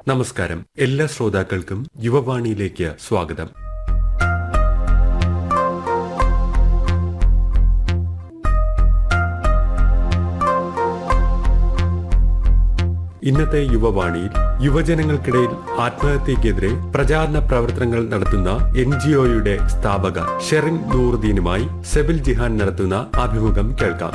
നമസ്കാരം എല്ലാ ശ്രോതാക്കൾക്കും യുവവാണിയിലേക്ക് സ്വാഗതം ഇന്നത്തെ യുവവാണിയിൽ യുവജനങ്ങൾക്കിടയിൽ ആത്മഹത്യക്കെതിരെ പ്രചാരണ പ്രവർത്തനങ്ങൾ നടത്തുന്ന എൻ ജി ഒയുടെ സ്ഥാപക ഷെറിൻ നൂറുദ്ദീനുമായി സെബിൽ ജിഹാൻ നടത്തുന്ന അഭിമുഖം കേൾക്കാം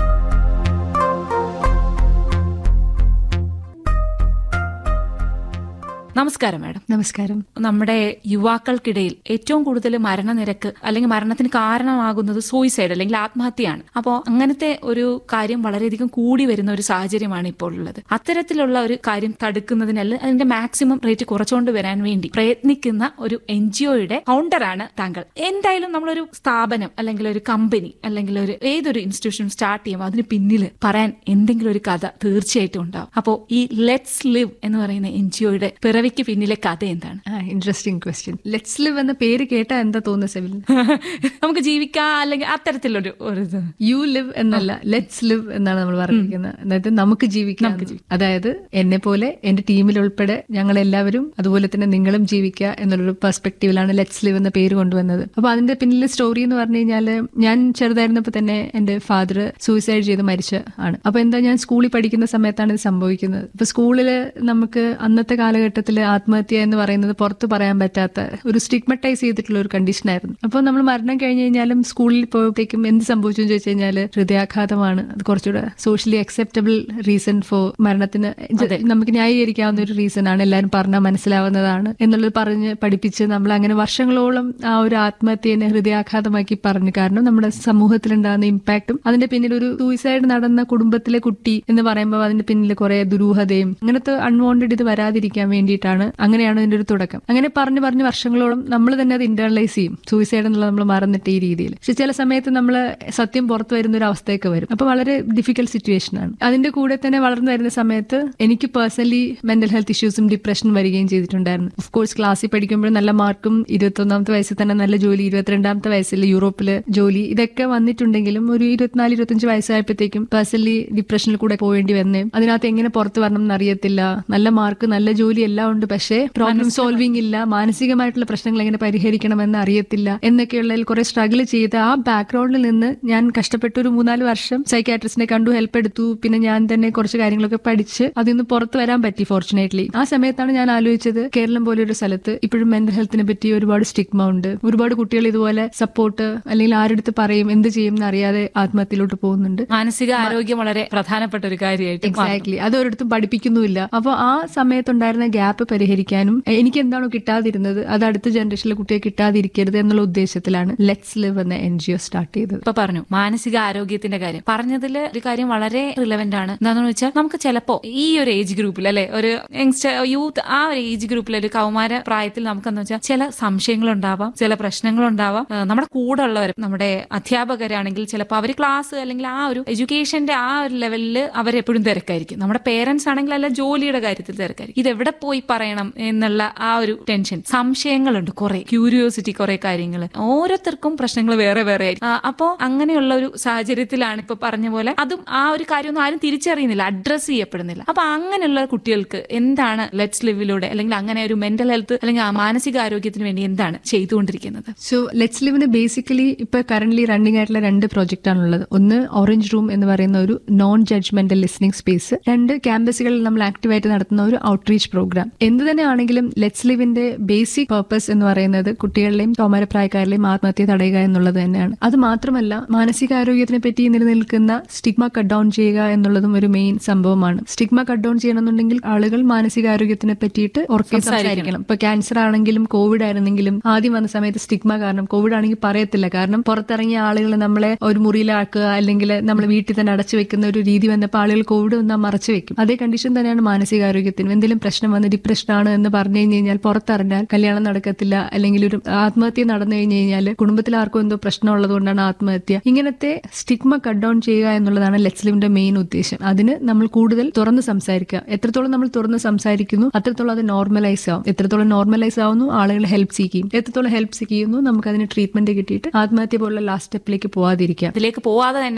നമസ്കാരം മാഡം നമസ്കാരം നമ്മുടെ യുവാക്കൾക്കിടയിൽ ഏറ്റവും കൂടുതൽ മരണനിരക്ക് അല്ലെങ്കിൽ മരണത്തിന് കാരണമാകുന്നത് സൂയിസൈഡ് അല്ലെങ്കിൽ ആത്മഹത്യയാണ് അപ്പോൾ അങ്ങനത്തെ ഒരു കാര്യം വളരെയധികം കൂടി വരുന്ന ഒരു സാഹചര്യമാണ് ഇപ്പോൾ ഉള്ളത് അത്തരത്തിലുള്ള ഒരു കാര്യം തടുക്കുന്നതിനല്ല അതിന്റെ മാക്സിമം റേറ്റ് കുറച്ചുകൊണ്ട് വരാൻ വേണ്ടി പ്രയത്നിക്കുന്ന ഒരു എൻ ജി ഒയുടെ ഫൗണ്ടറാണ് താങ്കൾ എന്തായാലും നമ്മളൊരു സ്ഥാപനം അല്ലെങ്കിൽ ഒരു കമ്പനി അല്ലെങ്കിൽ ഒരു ഏതൊരു ഇൻസ്റ്റിറ്റ്യൂഷൻ സ്റ്റാർട്ട് ചെയ്യുമ്പോൾ അതിന് പിന്നിൽ പറയാൻ എന്തെങ്കിലും ഒരു കഥ തീർച്ചയായിട്ടും ഉണ്ടാവും അപ്പോൾ ഈ ലെറ്റ്സ് ലിവ് എന്ന് പറയുന്ന എൻ ജി ഒയുടെ പിറവിക്ക് പിന്നിലെ കഥ എന്താണ് ഇൻട്രസ്റ്റിംഗ് ക്വസ്റ്റ്യൻ ലെറ്റ്സ് ലിവ് എന്ന പേര് കേട്ടാ എന്താ തോന്നുന്നത് സെവിൽ നമുക്ക് ജീവിക്കാം അല്ലെങ്കിൽ അത്തരത്തിലൊരു ഒരു ഇത് യു ലിവ് എന്നല്ല ലെറ്റ്സ് ലിവ് എന്നാണ് നമ്മൾ പറഞ്ഞിരിക്കുന്നത് അതായത് നമുക്ക് ജീവിക്കാം അതായത് എന്നെ പോലെ എന്റെ ടീമിൽ ഉൾപ്പെടെ ഞങ്ങൾ എല്ലാവരും അതുപോലെ തന്നെ നിങ്ങളും ജീവിക്കുക എന്നുള്ളൊരു പെർസ്പെക്ടീവിലാണ് ലെറ്റ്സ് ലിവ് എന്ന പേര് കൊണ്ടുവന്നത് അപ്പൊ അതിന്റെ പിന്നിലെ സ്റ്റോറി എന്ന് പറഞ്ഞു കഴിഞ്ഞാല് ഞാൻ ചെറുതായിരുന്നപ്പോൾ തന്നെ എന്റെ ഫാദർ സൂയിസൈഡ് ചെയ്ത് മരിച്ച ആണ് അപ്പൊ എന്താ ഞാൻ സ്കൂളിൽ പഠിക്കുന്ന സമയത്താണ് ഇത് സംഭവിക്കുന്നത് അപ്പൊ സ്കൂളില് നമുക്ക് അന്നത്തെ കാലഘട്ടത്തിൽ ആത്മഹത്യ എന്ന് പറയുന്നത് പുറത്ത് പറയാൻ പറ്റാത്ത ഒരു സ്റ്റിഗ്മറ്റൈസ് ചെയ്തിട്ടുള്ള ഒരു കണ്ടീഷൻ ആയിരുന്നു അപ്പോൾ നമ്മൾ മരണം കഴിഞ്ഞ് കഴിഞ്ഞാലും സ്കൂളിൽ പോയപ്പോഴത്തേക്കും എന്ത് സംഭവിച്ചു എന്ന് ചോദിച്ചു കഴിഞ്ഞാൽ ഹൃദയാഘാതമാണ് അത് കുറച്ചുകൂടെ സോഷ്യലി അക്സെപ്റ്റബിൾ റീസൺ ഫോർ മരണത്തിന് ജ- നമുക്ക് ന്യായീകരിക്കാവുന്ന ഒരു റീസൺ ആണ് എല്ലാവരും പറഞ്ഞാൽ മനസ്സിലാവുന്നതാണ് എന്നുള്ളത് പറഞ്ഞ് പഠിപ്പിച്ച് നമ്മൾ അങ്ങനെ വർഷങ്ങളോളം ആ ഒരു ആത്മഹത്യനെ ഹൃദയാഘാതമാക്കി പറഞ്ഞു കാരണം നമ്മുടെ സമൂഹത്തിലുണ്ടാകുന്ന ഇമ്പാക്റ്റും അതിന്റെ പിന്നിൽ ഒരു സൂയിസൈഡ് നടന്ന കുടുംബത്തിലെ കുട്ടി എന്ന് പറയുമ്പോൾ അതിന്റെ പിന്നിൽ കുറെ ദുരൂഹതയും അങ്ങനത്തെ അൺവാണ്ടഡ് ഇത് വരാതിരിക്കാൻ വേണ്ടിയിട്ടാണ് അങ്ങനെയാണ് ഇതിന്റെ ഒരു തുടക്കം അങ്ങനെ പറഞ്ഞു പറഞ്ഞ് വർഷങ്ങളോളം നമ്മൾ തന്നെ അത് ഇന്റർണലൈസ് ചെയ്യും സൂയിസൈഡ് എന്നുള്ളത് നമ്മൾ മറന്നിട്ട് ഈ രീതിയിൽ പക്ഷെ ചില സമയത്ത് നമ്മൾ സത്യം പുറത്തു വരുന്ന ഒരു അവസ്ഥയൊക്കെ വരും അപ്പൊ വളരെ ഡിഫിക്കൽട്ട് സിറ്റുവേഷൻ ആണ് അതിന്റെ കൂടെ തന്നെ വളർന്നു വരുന്ന സമയത്ത് എനിക്ക് പേഴ്സണലി മെന്റൽ ഹെൽത്ത് ഇഷ്യൂസും ഡിപ്രഷനും വരികയും ചെയ്തിട്ടുണ്ടായിരുന്നു ഓഫ് കോഴ്സ് ക്ലാസ്സിൽ പഠിക്കുമ്പോൾ നല്ല മാർക്കും ഇരുപത്തൊന്നാമത്തെ വയസ്സിൽ തന്നെ നല്ല ജോലി ഇരുപത്തിരണ്ടാമത്തെ വയസ്സിൽ യൂറോപ്പിൽ ജോലി ഇതൊക്കെ വന്നിട്ടുണ്ടെങ്കിലും ഒരു ഇരുപത്തിനാല് ഇരുപത്തഞ്ച് വയസ്സായപ്പോഴത്തേക്കും പേഴ്സണലി ഡിപ്രഷനിൽ കൂടെ പോവേണ്ടി വന്നേ അതിനകത്ത് എങ്ങനെ പുറത്ത് വരണം എന്നറിയത്തില്ല നല്ല മാർക്ക് നല്ല ജോലി എല്ലാം ഉണ്ട് പക്ഷേ പ്രോബ്ലം സോൾവിംഗ് ഇല്ല മാനസികമായിട്ടുള്ള പ്രശ്നങ്ങൾ എങ്ങനെ പരിഹരിക്കണമെന്ന് അറിയത്തില്ല എന്നൊക്കെയുള്ളതിൽ കുറെ സ്ട്രഗിൾ ചെയ്ത് ആ ബാക്ക്ഗ്രൗണ്ടിൽ നിന്ന് ഞാൻ കഷ്ടപ്പെട്ട ഒരു മൂന്നാല് വർഷം സൈക്കാട്രിസ്റ്റിനെ കണ്ടു ഹെൽപ്പ് എടുത്തു പിന്നെ ഞാൻ തന്നെ കുറച്ച് കാര്യങ്ങളൊക്കെ പഠിച്ച് അതിൽ നിന്ന് പുറത്ത് വരാൻ പറ്റി ഫോർച്ചുനേറ്റ്ലി ആ സമയത്താണ് ഞാൻ ആലോചിച്ചത് കേരളം പോലെ ഒരു സ്ഥലത്ത് ഇപ്പോഴും മെന്റൽ ഹെൽത്തിനെ പറ്റി ഒരുപാട് സ്റ്റിഗ്മ ഉണ്ട് ഒരുപാട് കുട്ടികൾ ഇതുപോലെ സപ്പോർട്ട് അല്ലെങ്കിൽ ആരെടുത്ത് പറയും എന്ത് ചെയ്യും എന്നറിയാതെ ആത്മഹത്യയിലോട്ട് പോകുന്നുണ്ട് മാനസിക ആരോഗ്യം വളരെ പ്രധാനപ്പെട്ട ഒരു കാര്യമായിട്ട് മാറുന്നു. എക്സാക്ട്ലി അത് ഒരിടത്തും പഠിപ്പിക്കുന്നുമില്ല അപ്പോൾ ആ സമയത്തുണ്ടായിരുന്ന ഗ്യാപ്പ് പരിഹരിക്കാനും എ- എനിക്ക് എന്താണോ കിട്ടാതിരുന്നത് അത് അടുത്ത ജനറേഷനിലെ കുട്ടിയെ കിട്ടാതിരിക്കരുത് എന്നുള്ള ഉദ്ദേശത്തിലാണ് ലെറ്റ്സ് ലിവ് എന്ന എൻ ജി ഒ സ്റ്റാർട്ട് ചെയ്തത് ഇപ്പൊ പറഞ്ഞു മാനസിക ആരോഗ്യത്തിന്റെ കാര്യം പറഞ്ഞതിൽ ഒരു കാര്യം വളരെ റിലവന്റ് ആണ് എന്താണെന്ന് വെച്ചാൽ നമുക്ക് ചിലപ്പോ ഈ ഒരു ഏജ് ഗ്രൂപ്പിൽ അല്ലെ ഒരു യങ്സ്റ്റർ യൂത്ത് ആ ഒരു ഏജ് ഗ്രൂപ്പിൽ ഒരു കൗമാര പ്രായത്തിൽ നമുക്കെന്ന് വെച്ചാൽ ചില സംശയങ്ങൾ ഉണ്ടാവാം ചില പ്രശ്നങ്ങൾ ഉണ്ടാവാം ഏഹ് നമ്മുടെ കൂടെ ഉള്ളവർ നമ്മുടെ അധ്യാപകരാണെങ്കിൽ ചിലപ്പോൾ അവർ ക്ലാസ് അല്ലെങ്കിൽ ആ ഒരു എഡ്യൂക്കേഷന്റെ ആ ഒരു ലെവലിൽ അവരെപ്പോഴും തിരക്കായിരിക്കും നമ്മുടെ പേരൻസ് ആണെങ്കിൽ അല്ല ജോലിയുടെ കാര്യത്തിൽ തിരക്കായിരിക്കും ഇത് എവിടെ പോയി പറയണം എന്നുള്ള ആ ഒരു ടെൻഷൻ സംശയങ്ങളുണ്ട് കുറെ ക്യൂരിയോസിറ്റി കുറെ കാര്യങ്ങൾ ഓരോരുത്തർക്കും പ്രശ്നങ്ങൾ വേറെ വേറെ ആയിരിക്കും ആ, അപ്പോ അങ്ങനെയുള്ള ഒരു സാഹചര്യത്തിലാണ് ഇപ്പൊ പറഞ്ഞ പോലെ അതും ആ ഒരു കാര്യമൊന്നും ആരും തിരിച്ചറിയുന്നില്ല അഡ്രസ് ചെയ്യപ്പെടുന്നില്ല അപ്പൊ അങ്ങനെയുള്ള കുട്ടികൾക്ക് എന്താണ് ലെറ്റ്സ് ലിവിലൂടെ അല്ലെങ്കിൽ അങ്ങനെ ഒരു മെന്റൽ ഹെൽത്ത് അല്ലെങ്കിൽ ആ മാനസിക ആരോഗ്യത്തിന് വേണ്ടി എന്താണ് ചെയ്തുകൊണ്ടിരിക്കുന്നത് സോ ലെറ്റ്സ് ലിവിന് ബേസിക്കലി ഇപ്പൊ കറന്റ് റണ്ണിംഗ് ആയിട്ടുള്ള രണ്ട് പ്രോജക്റ്റ് ആണുള്ളത് ഒന്ന് ഓറഞ്ച് റൂം എന്ന് പറയുന്ന ഒരു നോൺ ജഡ്ജ്മെന്റൽ ലിസണിംഗ് സ്പേസ് രണ്ട് ക്യാമ്പസുകളിൽ നമ്മൾ ആക്റ്റീവായിട്ട് നടത്തുന്ന ഒരു ഔട്ട്റീച്ച് പ്രോഗ്രാം എന്ത് തന്നെ ആണെങ്കിലും ലെറ്റ്സ് ലിവിന്റെ ബേസിക് പർപ്പസ് എന്ന് പറയുന്നത് കുട്ടികളുടെയും കൗമാരപ്രായക്കാരുടെയും ആത്മഹത്യ തടയുക എന്നുള്ളത് തന്നെയാണ് അത് മാത്രമല്ല മാനസികാരോഗ്യത്തിനെ പറ്റി നിലനിൽക്കുന്ന സ്റ്റിഗ്മ കട്ട് ഡൗൺ ചെയ്യുക എന്നുള്ളതും ഒരു മെയിൻ സംഭവമാണ് സ്റ്റിഗ്മ കട്ട് ഡൗൺ ചെയ്യണമെന്നുണ്ടെങ്കിൽ ആളുകൾ മാനസികാരോഗ്യത്തിനെ പറ്റിയിട്ട് ഉറക്കെ സംസാരിക്കണം ഇപ്പൊ ക്യാൻസർ ആണെങ്കിലും കോവിഡ് ആയിരുന്നെങ്കിലും ആദ്യം വന്ന സമയത്ത് സ്റ്റിഗ്മ കാരണം കോവിഡ് ആണെങ്കിൽ പറയത്തില്ല കാരണം പുറത്തിറങ്ങിയ ആളുകൾ നമ്മളെ ഒരു മുറിയിലാക്കുക അല്ലെങ്കിൽ നമ്മൾ വീട്ടിൽ തന്നെ അടച്ചു വെക്കുന്ന ഒരു രീതി വന്നപ്പോൾ ആളുകൾ കോവിഡ് വന്നാൽ മറച്ചു വെക്കും അതേ കണ്ടീഷൻ തന്നെയാണ് മാനസികാരോഗ്യത്തിന് എന്തെങ്കിലും പ്രശ്നം വന്ന് ഡിപ്രഷൻ ആണ് എന്ന് പറഞ്ഞു കഴിഞ്ഞ് കഴിഞ്ഞാൽ പുറത്തറിഞ്ഞാൽ കല്യാണം നടക്കത്തില്ല അല്ലെങ്കിൽ ഒരു ആത്മഹത്യ നടന്നു കഴിഞ്ഞ് കഴിഞ്ഞാൽ കുടുംബത്തിൽ ആർക്കും എന്തോ പ്രശ്നം ഉള്ളത് കൊണ്ടാണ് ആത്മഹത്യ ഇങ്ങനത്തെ സ്റ്റിഗ്മ കട്ട് ഡൗൺ ചെയ്യുക എന്നുള്ളതാണ് ലെറ്റ്സ്ലിവിന്റെ മെയിൻ ഉദ്ദേശം അതിന് നമ്മൾ കൂടുതൽ തുറന്ന് സംസാരിക്കുക എത്രത്തോളം നമ്മൾ തുറന്ന് സംസാരിക്കുന്നു അത്രത്തോളം അത് നോർമലൈസ് ആവും എത്രത്തോളം നോർമലൈസ് ആവുന്നു ആളുകൾ ഹെൽപ്പ് സീക്കും എത്രത്തോളം ഹെൽപ്പ് സീക്കുന്നു നമുക്ക് അതിന് ട്രീറ്റ്മെന്റ് കിട്ടിയിട്ട് ആത്മഹത്യ പോലുള്ള ലാസ്റ്റ് സ്റ്റെപ്പിലേക്ക് പോവാതിരിക്കാം അതിലേക്ക് പോവാതെ തന്നെ